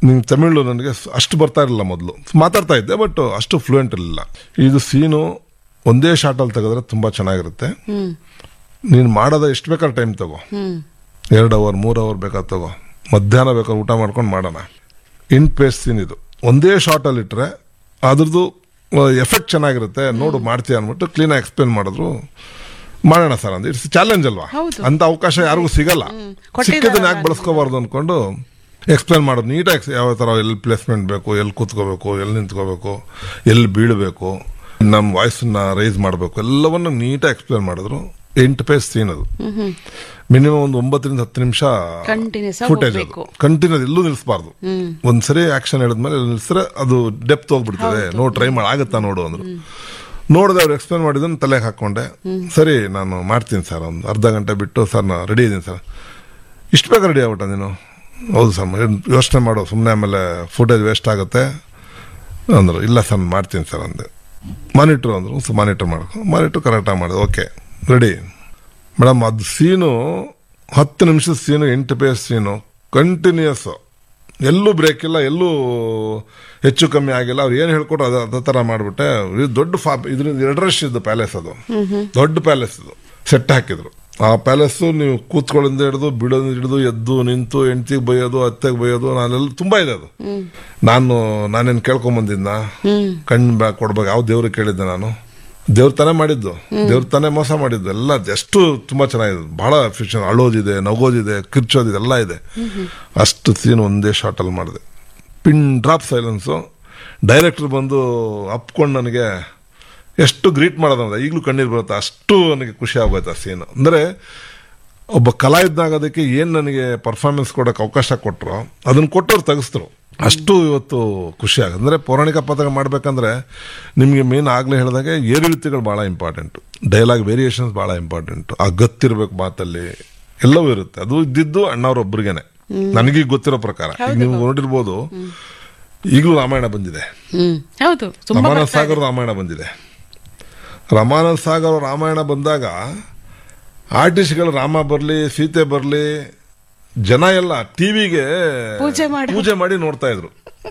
ನಿಂಗೆ ತಮಿಳು ನನಗೆ ಸ್- ಅಷ್ಟು ಬರ್ತಾ ಇರಲಿಲ್ಲ ಮೊದಲು ಮಾತಾಡ್ತಾ ಇದ್ದೆ ಬಟ್ ಅಷ್ಟು ಫ್ಲೂಯೆಂಟ್ ಇರಲಿಲ್ಲ ಇದು ಸೀನು ಒಂದೇ ಶಾರ್ಟಲ್ಲಿ ತೆಗೆದ್ರೆ ತುಂಬ ಚೆನ್ನಾಗಿರುತ್ತೆ ಹ್ಮ್ ನೀನು ಮಾಡೋದ ಎಷ್ಟು ಬೇಕಾದ್ರೆ ಟೈಮ್ ತಗೋ ಹ್ಮ್ ಎರಡು ಅವರ್ ಮೂರು ಅವರ್ ಬೇಕಾದ್ರೆ ತಗೋ ಮಧ್ಯಾಹ್ನ ಬೇಕಾದ್ರೆ ಊಟ ಮಾಡ್ಕೊಂಡು ಮಾಡೋಣ ಇನ್ ಪೇಸ್ ಸೀನ್ ಇದು ಒಂದೇ ಶಾರ್ಟಲ್ಲಿ ಇಟ್ಟರೆ ಅದ್ರದ್ದು ಎಫೆಕ್ಟ್ ಚೆನ್ನಾಗಿರುತ್ತೆ ನೋಡು ಮಾಡ್ತೀಯ ಅಂದ್ಬಿಟ್ಟು ಕ್ಲೀನಾಗಿ ಎಕ್ಸ್ಪ್ಲೇನ್ ಮಾಡಿದ್ರು ಮಾಡೋಣ ಸರ್ ಅಂದ್ರೆ ಇಟ್ಸ್ ಚಾಲೆಂಜ್ ಅಲ್ವಾ ಹೌದು. ಅಂತ ಅವಕಾಶ ಯಾರಿಗೂ ಸಿಗಲ್ಲ ಕೊಟ್ಟಿದ್ದಾರೆ ಸಿಕ್ಕಿದ್ದನ್ನ ಯಾಕೆ ಬಳಸ್ಕೋಬಾರ್ದು ಅನ್ಕೊಂಡು ಎಕ್ಸ್ಪ್ಲೇನ್ ಮಾಡೋದು ನೀಟಾಗಿ ಯಾವ ಥರ ಎಲ್ಲಿ ಪ್ಲೇಸ್ಮೆಂಟ್ ಬೇಕು ಎಲ್ಲಿ ಕೂತ್ಕೋಬೇಕು ಎಲ್ಲಿ ನಿಂತ್ಕೋಬೇಕು ಎಲ್ಲಿ ಬೀಳಬೇಕು ನಮ್ಮ ವಾಯ್ಸನ್ನ ರೈಸ್ ಮಾಡಬೇಕು ಎಲ್ಲವನ್ನು ನೀಟಾಗಿ ಎಕ್ಸ್ಪ್ಲೇನ್ ಮಾಡಿದ್ರು ಎಂಟು ಪೇಜ್ ಸೀನ್ ಅದು ಮಿನಿಮಮ್ ಒಂದು ಒಂಬತ್ತರಿಂದ ಹತ್ತು ನಿಮಿಷ Continuous ಆಗಿ ಫುಟೇಜ್ ಅದು ಹೋಗ್ಬೇಕು. ಕಂಟಿನ್ಯೂಸ್ ಎಲ್ಲೂ ನಿಲ್ಲಿಸಬಾರ್ದು ಒಂದ್ಸರಿ ಆಕ್ಷನ್ ಹೇಳಿದ್ಮೇಲೆ ನಿಲ್ಸಿದ್ರೆ ಅದು ಡೆಪ್ತ್ ಹೋಗ್ಬಿಡ್ತದೆ ನೋಡ್ ಟ್ರೈ ಮಾಡಿ ಆಗುತ್ತಾ ನೋಡು ಅಂದ್ರು ನೋಡಿದೆ ಅವ್ರು ಎಕ್ಸ್ಪ್ಲೇನ್ ಮಾಡಿದ್ದನ್ನು ತಲೆಗೆ ಹಾಕೊಂಡೆ ಸರಿ ನಾನು ಮಾಡ್ತೀನಿ ಸರ್ ಒಂದು ಅರ್ಧ ಗಂಟೆ ಬಿಟ್ಟು ಸರ್ ನಾನು ರೆಡಿ ಇದ್ದೀನಿ ಸರ್ ಇಷ್ಟು ಬೇಗ ರೆಡಿ ಆಗ್ಬಿಟ್ಟ ನೀನು ಹೌದು ಸರ್ ಯೋಚನೆ ಮಾಡು ಸುಮ್ಮನೆ ಆಮೇಲೆ ಫುಟೇಜ್ ವೇಸ್ಟ್ ಆಗುತ್ತೆ ಅಂದರು ಇಲ್ಲ ಸರ್ ನಾನು ಮಾಡ್ತೀನಿ ಸರ್ ಅಂದೆ ಮಾನಿಟ್ರ್ ಅಂದರು ಸೊ ಮಾನಿಟ್ರ್ ಮಾಡ್ಕೊ ಮಾನಿಟ್ರ್ ಕರೆಕ್ಟಾಗಿ ಮಾಡಿದೆ ಓಕೆ ರೆಡಿ ಮೇಡಮ್ ಅದು ಸೀನು ಹತ್ತು ನಿಮಿಷದ ಸೀನು ಎಂಟು ಪೇಜ್ ಸೀನು ಕಂಟಿನ್ಯೂಸ್ ಎಲ್ಲೂ ಬ್ರೇಕ್ ಇಲ್ಲ ಎಲ್ಲೂ ಹೆಚ್ಚು ಕಮ್ಮಿ ಆಗಿಲ್ಲ ಅವ್ರು ಏನು ಹೇಳ್ಕೊಟ್ರು ಅದ ಅದೇ ಥರ ಮಾಡಿಬಿಟ್ಟೆ ದೊಡ್ಡ ಫಾ ಇದರಿಂದ ಎರಡು ರಶ್ ಇದ್ದು ಪ್ಯಾಲೇಸ್ ಅದು ದೊಡ್ಡ ಪ್ಯಾಲೇಸ್ ಇದು ಸೆಟ್ ಹಾಕಿದ್ರು ಆ ಪ್ಯಾಲೇಸು ನೀವು ಕೂತ್ಕೊಳ್ಳೋದಿಂದ ಹಿಡಿದು ಬಿಡೋದಿಂದ ಹಿಡಿದು ಎದ್ದು ನಿಂತು ಹೆಂಡ್ತಿಗೆ ಬೈಯೋದು ಅತ್ತೆಗೆ ಬೈಯೋದು ನಾನೆಲ್ಲ ತುಂಬಾ ಇದೆ ಅದು ನಾನು ನಾನೇನು ಕೇಳ್ಕೊಂಬಂದಿದ್ನ ಕಣ್ ಬ್ಯಾ ಕೊಡ್ಬೇಕು ಯಾವ ದೇವ್ರಿಗೆ ಕೇಳಿದ್ದೆ ನಾನು ದೇವ್ರ ತಾನೇ ಮಾಡಿದ್ದು ದೇವ್ರ ತಾನೇ ಮೋಸ ಮಾಡಿದ್ದು ಎಲ್ಲ ಎಷ್ಟು ತುಂಬಾ ಚೆನ್ನಾಗಿದೆ ಬಹಳ ಫಿಕ್ಷನ್ ಅಳೋದಿದೆ ನಗೋದಿದೆ ಕಿರ್ಚೋದಿದೆ ಎಲ್ಲ ಇದೆ ಅಷ್ಟು ಸೀನ್ ಒಂದೇ ಶಾರ್ಟಲ್ಲಿ ಮಾಡಿದೆ ಪಿನ್ ಡ್ರಾಪ್ ಸೈಲೆನ್ಸು ಡೈರೆಕ್ಟರ್ ಬಂದು ಅಪ್ಕೊಂಡು ನನಗೆ ಎಷ್ಟು ಗ್ರೀಟ್ ಮಾಡೋದಂದ್ರೆ ಈಗಲೂ ಕಣ್ಣೀರು ಬರುತ್ತೆ ಅಷ್ಟು ನನಗೆ ಖುಷಿ ಆಗೋಯ್ತು ಆ ಸೀನ್ ಅಂದರೆ ಒಬ್ಬ ಕಲಾವಿದನಾಗೋದಕ್ಕೆ ಏನು ನನಗೆ ಪರ್ಫಾರ್ಮೆನ್ಸ್ ಕೊಡೋಕೆ ಅವಕಾಶ ಕೊಟ್ಟರು ಅದನ್ನು ಕೊಟ್ಟವ್ರು ತೆಗೆಸ್ತರು ಅಷ್ಟು ಇವತ್ತು ಖುಷಿ ಆಗುತ್ತೆ ಅಂದರೆ ಪೌರಾಣಿಕ ಪಾತ್ರ ಮಾಡಬೇಕಂದ್ರೆ ನಿಮಗೆ ಮೇನ್ ಆಗಲೇ ಹೇಳಿದಾಗೆ ಏರಿಳಿತಗಳು ಭಾಳ ಇಂಪಾರ್ಟೆಂಟು ಡೈಲಾಗ್ ವೇರಿಯೇಷನ್ಸ್ ಭಾಳ ಇಂಪಾರ್ಟೆಂಟು ಆ ಗತ್ತಿರ್ಬೇಕು ಮಾತಲ್ಲಿ ಎಲ್ಲವೂ ಇರುತ್ತೆ ಅದು ಇದ್ದಿದ್ದು ಅಣ್ಣವ್ರೊಬ್ರಿಗೇನೆ ನನಗೀಗ ಗೊತ್ತಿರೋ ಪ್ರಕಾರ ಈಗ ನೀವು ನೋಡಿರ್ಬೋದು ಈಗಲೂ ರಾಮಾಯಣ ಬಂದಿದೆ ಹ್ಮ್ ಹೌದು ತುಂಬಾ ರಮಾನಂದ ಬರ್ತಾ ಇದೆ. ಸಾಗರ್ ರಾಮಾಯಣ ಬಂದಿದೆ ರಮಾನಂದ ಸಾಗರ್ ರಾಮಾಯಣ ಬಂದಾಗ ಆರ್ಟಿಸ್ಟ್ಗಳು ರಾಮ ಬರ್ಲಿ ಸೀತೆ ಬರ್ಲಿ ಜನ ಎಲ್ಲ ಟಿವಿಗೆ ಪೂಜೆ ಮಾಡಿ ಪೂಜೆ ಮಾಡಿ ನೋಡ್ತಾ ಇದ್ರು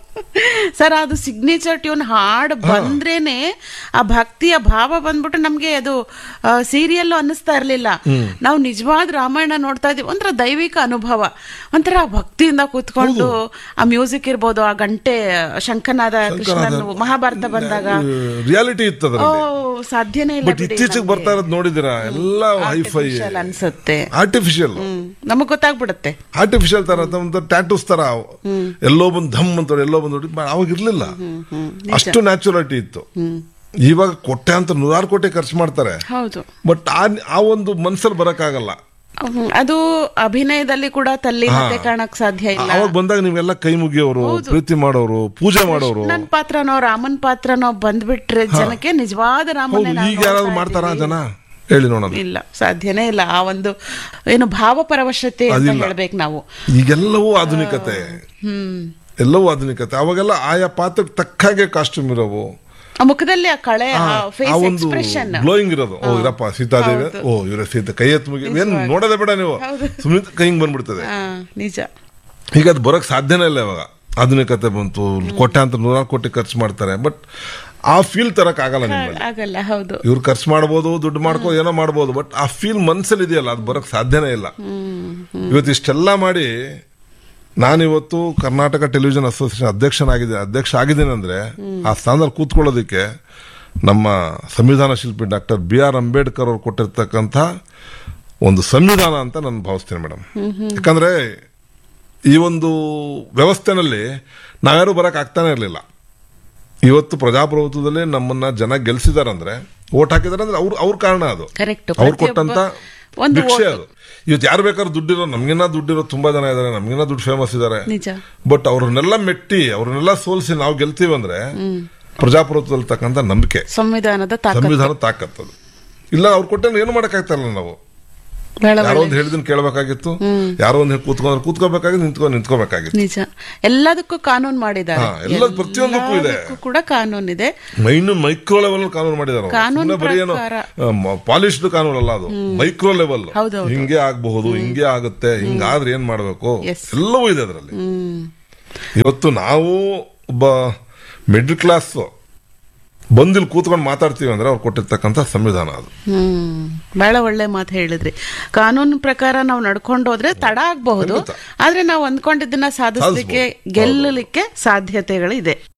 ಸರ್ ಅದು ಸಿಗ್ನೇಚರ್ ಟ್ಯೂನ್ ಹಾಡ್ ಬಂದ್ರೇನೆ ಆ ಭಕ್ತಿಯ ಭಾವ ಬಂದ್ಬಿಟ್ಟು ನಮ್ಗೆ ಅದು ಸೀರಿಯಲ್ ಅನ್ನಿಸ್ತಾ ಇರ್ಲಿಲ್ಲ ನಾವು ನಿಜವಾದ ರಾಮಾಯಣ ನೋಡ್ತಾ ಇದೀವಿ ಒಂಥರ ದೈವಿಕ ಅನುಭವ ಒಂಥರ ಭಕ್ತಿಯಿಂದ ಕೂತ್ಕೊಂಡು ಆ ಮ್ಯೂಸಿಕ್ ಇರ್ಬೋದು ಆ ಗಂಟೆ ಶಂಕನಾದ ಕೃಷ್ಣನ್ ಮಹಾಭಾರತ ಬಂದಾಗ ರಿಯಾಲಿಟಿ ಇತ್ತು ಓ ಅದರಲ್ಲಿ ಸಾಧ್ಯನೇ ಇಲ್ಲ ಬಟ್ ಇತ್ತೀಚೆಗೆ ಬರ್ತಾ ಇರೋದು ನೋಡಿದಿರಾ ಎಲ್ಲ ಹೈಫೈ Artificial ಅನ್ಸುತ್ತೆ ಆರ್ಟಿಫಿಷಿಯಲ್ ಹ್ಮ್ ನಮಗ್ ಗೊತ್ತಾಗ್ಬಿಡುತ್ತೆ ಆರ್ಟಿಫಿಷಿಯಲ್ ತರ ಒಂದು ಟ್ಯಾಟೂಸ್ ತರ ಎಲ್ಲೋ ಬಂದು ಧಮ್ ಅಂತ ಎಲ್ಲೋ ಬಂದು ನೋಡಿ ಅವಾಗ ಇರ್ಲಿಲ್ಲ ಅಷ್ಟು ನ್ಯಾಚುರಾಲಿಟಿ ಇತ್ತು ಇವಾಗ ಕೊಟ್ಟೆ ಅಂತ ನೂರಾರು ಕೋಟಿ ಖರ್ಚು ಮಾಡ್ತಾರೆ ಹೌದು ಬಟ್ ಆ ಆ ಒಂದು ಮನ್ಸಲ್ಲಿ ಬರಕ್ಕಾಗಲ್ಲ ಹ್ಮ್, ಅದು ಅಭಿನಯದಲ್ಲಿ ಕೂಡ ತಲ್ಲಿನತೆ ಕಾಣಕ್ ಸಾಧ್ಯ ಇಲ್ಲ ಅವಾಗ ಬಂದಾಗ ನೀವೆಲ್ಲ ಕೈ ಮುಗಿಯೋರು ಪ್ರೀತಿ ಮಾಡೋರು ಪೂಜೆ ಮಾಡೋರು ನನ್ ಪಾತ್ರನೋ ರಾಮನ್ ಪಾತ್ರನೋ ಬಂದ್ಬಿಟ್ರೆ ಜನಕ್ಕೆ ನಿಜವಾದ ರಾಮನೇ ಹೌದು ನಾವು ಈಗ ಯಾರಾದ್ರೂ ನೋಡ್ತಾ ಮಾಡ್ತಾರಾ ಇದ್ದೀವಿ. ಜನ ಹೇಳಿ ನೋಡೋಣ ಇಲ್ಲ ಸಾಧ್ಯನೇ ಇಲ್ಲ ಆ ಒಂದು ಏನು ಭಾವಪರವಶತೆ ಅಂತ ಅದಿಲ್ಲ. ಹೇಳ್ಬೇಕು ನಾವು ಈಗೆಲ್ಲವೂ ಆಧುನಿಕತೆ ಹ್ಮ್ ಎಲ್ಲವೂ ಆಧುನಿಕತೆ ಅವಾಗೆಲ್ಲ ಆಯಾ ಪಾತ್ರಕ್ಕೆ ತಕ್ಕಾಗೆ ಕಾಸ್ಟ್ಯೂಮ್ ಇರೋವು ಆ ಮುಖದಲ್ಲಿ ಆ ಕಳೆ ಆ ಫೇಸ್ ಒಂದು ಎಕ್ಸ್ಪ್ರೆಷನ್ ಗ್ಲೋಯಿಂಗ್ ಇರೋದು ಓ ಇರಪ್ಪ ಸೀತಾದೇವಿ ಓ ಇವರ ಸೀತೆ ಕೈ ಎತ್ತು ಮುಗಿ ಏನ್ ನೋಡೋದೇ ಬೇಡ ನೀವು ಸುಮ್ಮನೆ ಕೈ ಹಿಂಗ್ ಬಂದ್ಬಿಡ್ತದೆ ನಿಜ ಈಗ ಅದು ಬರೋಕ್ ಸಾಧ್ಯನೇ ಇಲ್ಲ ಇವಾಗ ಆಧುನಿಕತೆ ಬಂತು ಕೊಟ್ಟೆ ಅಂತ ನೂರಾರು ಕೋಟಿ ಖರ್ಚು ಮಾಡ್ತಾರೆ ಬಟ್ ಆ ಫೀಲ್ ತರಕ್ ಆಗಲ್ಲ ನಿಮ್ಮಲ್ಲಿ ಆಗಲ್ಲ ಹೌದು ಇವ್ರು ಖರ್ಚು ಮಾಡ್ಬೋದು ದುಡ್ಡು ಮಾಡ್ಕೋ ಏನೋ ಮಾಡ್ಬೋದು ಬಟ್ ಆ ಫೀಲ್ ಮನ್ಸಲ್ಲಿ ಇದೆಯಲ್ಲ ಅದು ಬರೋಕ್ ಸಾಧ್ಯನೇ ಇಲ್ಲ ಇವತ್ತು ಇಷ್ಟೆಲ್ಲ ಮಾಡಿ ನಾನಿವತ್ತು ಕರ್ನಾಟಕ ಟೆಲಿವಿಷನ್ ಅಸೋಸಿಯೇಷನ್ ಅಧ್ಯಕ್ಷನಾಗಿದೆ ಅಧ್ಯಕ್ಷ ಆಗಿದ್ದೇನೆ ಅಂದ್ರೆ ಆ ಸ್ಥಾನದಲ್ಲಿ ಕೂತ್ಕೊಳ್ಳೋದಕ್ಕೆ ನಮ್ಮ ಸಂವಿಧಾನ ಶಿಲ್ಪಿ ಡಾಕ್ಟರ್ ಬಿ ಆರ್ ಅಂಬೇಡ್ಕರ್ ಅವ್ರು ಕೊಟ್ಟಿರ್ತಕ್ಕಂಥ ಒಂದು ಸಂವಿಧಾನ ಅಂತ ನಾನು ಭಾವಿಸ್ತೇನೆ ಮೇಡಮ್ ಯಾಕಂದ್ರೆ ಈ ಒಂದು ವ್ಯವಸ್ಥೆನಲ್ಲಿ ನಾವ್ಯಾರು ಬರಕ್ ಆಗ್ತಾನೆ ಇರಲಿಲ್ಲ ಇವತ್ತು ಪ್ರಜಾಪ್ರಭುತ್ವದಲ್ಲಿ ನಮ್ಮನ್ನ ಜನ ಗೆಲ್ಸಿದಾರಂದ್ರೆ ಓಟ್ ಹಾಕಿದಾರೆ ಅಂದ್ರೆ ಅವ್ರ ಅವ್ರ ಕಾರಣ ಅದು ಕರೆಕ್ಟ್ ಅವ್ರು ಕೊಟ್ಟಂತ ಒಂದು ಭಿಕ್ಷೆ ಅದು ಇವತ್ತು ಯಾರು ಬೇಕಾದ್ರೂ ದುಡ್ಡಿರೋ ನಮ್ಗಿನ್ನ ದುಡ್ಡಿರೋ ತುಂಬಾ ಜನ ಇದಾರೆ ನಮ್ಗಿನ್ನ ದುಡ್ಡು ಫೇಮಸ್ ಇದಾರೆ ನಿಜ ಬಟ್ ಅವ್ರನ್ನೆಲ್ಲ ಮೆಟ್ಟಿ ಅವ್ರನ್ನೆಲ್ಲ ಸೋಲಿಸಿ ನಾವು ಗೆಲ್ತೀವಿ ಅಂದ್ರೆ ಪ್ರಜಾಪ್ರಭುತ್ವದಲ್ಲಿ ತಕ್ಕಂತ ನಂಬಿಕೆ ಸಂವಿಧಾನದ ತಾಕತ್ತು ಸಂವಿಧಾನ ತಾಕತ್ತದು ಇಲ್ಲ ಅವ್ರು ಕೊಟ್ಟರೆ ಏನು ಮಾಡಕ್ಕಾಗ್ತಾರಲ್ಲ ನಾವು ಬಹಳ ಯಾರೋ ಒಳ್ಳೆ- ಒಂದು ಹೇಳಿದನ್ ಕೇಳಬೇಕಾಗಿತ್ತು ಯಾರೋ ಒಂದು ಕೂತ್ಕೊಂಡ್ರೆ ಕೂತ್ಕೋಬೇಕಾಗಿತ್ತು ನಿಂತ್ಕೊ ನಿಂತ್ಕೋಬೇಕಾಗಿತ್ತು ನಿಜ ಎಲ್ಲದಕ್ಕೂ ಕಾನೂನು ಮಾಡಿದ್ದಾರೆ ಹಾ, ಎಲ್ಲ ಪ್ರತಿಯೊಂದಕ್ಕೂ ಇದೆ. ಎಲ್ಲದಕ್ಕೂ ಕೂಡ ಕಾನೂನು ಇದೆ ಮೈನು ಮೈಕ್ರೋ ಲೆವೆಲ್ ಕಾನೂನು ಮಾಡಿದಾರೆ ಅವ್ರು. ಕಾನೂನು ಸುಮ್ನೆ ಬರೀ ಏನು ಪ್ರಕಾರ. ಪಾಲಿಶ್ಡ್ ಕಾನೂನು ಅಲ್ಲ ಅದು ಮೈಕ್ರೋ ಲೆವೆಲ್ ಹೌದೌದು. ಹಿಂಗೆ ಆಗಬಹುದು ಹಿಂಗೆ ಆಗುತ್ತೆ ಹಿಂಗಾದ್ರೆ ಏನ್ ಮಾಡ್ಬೇಕು Yes. ಎಲ್ಲವೂ ಇದೆ ಅದರಲ್ಲಿ ಹ್ಮ್ ಇವತ್ತು ನಾವು ಒಬ್ಬ ಮಿಡ್ಲ್ ಕ್ಲಾಸ್ ಬಂದಿಲ್ಲಿ ಕೂತ್ಕೊಂಡು ಮಾತಾಡ್ತೀವಿ ಅಂದ್ರೆ ಅವ್ರು ಕೊಟ್ಟಿರ್ತಕ್ಕಂಥ ಸಂವಿಧಾನ ಅದು ಹ್ಮ್ ಬಹಳ ಒಳ್ಳೆ ಮಾತು ಹೇಳಿದ್ರಿ ಕಾನೂನು ಪ್ರಕಾರ ನಾವು ನಡ್ಕೊಂಡು ಹೋದ್ರೆ ತಡ ಆಗಬಹುದು ಖಂಡಿತ. ಆದ್ರೆ ನಾವು ಅಂದ್ಕೊಂಡಿದ್ದನ್ನ ಸಾಧಿಸ್ಲಿಕ್ಕೆ ಸಾಧಿಸ್ಬೋದು. ಗೆಲ್ಲಲಿಕ್ಕೆ ಸಾಧ್ಯತೆಗಳು ಇದೆ